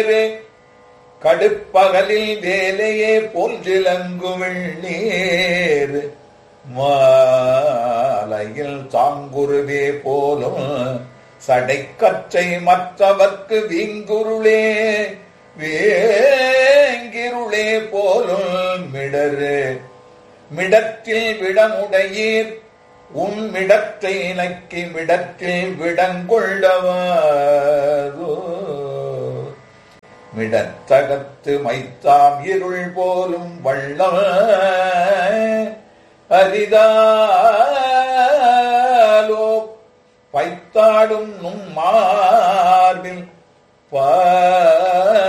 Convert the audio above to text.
கடுப்பகலில் வேலையே போன்றிலங்குமிழ் நீர் மாலையில் தாங்குருவே போலும் சடைக்கற்றை மற்றவர்க்கு வீங்குருளே வேங்கிருளே போலும் மிடரு மிடத்தில் விடமுடையீர் உன் மிடத்தை நக்கி மிடத்தில் விடங்கொள்ளவாரோ மிடத்தகத்து மைத்தாம் இருள் போலும் வள்ளம் அரிதாலோ பைத்தாடும் நும் மார்பில் பாய்ந்த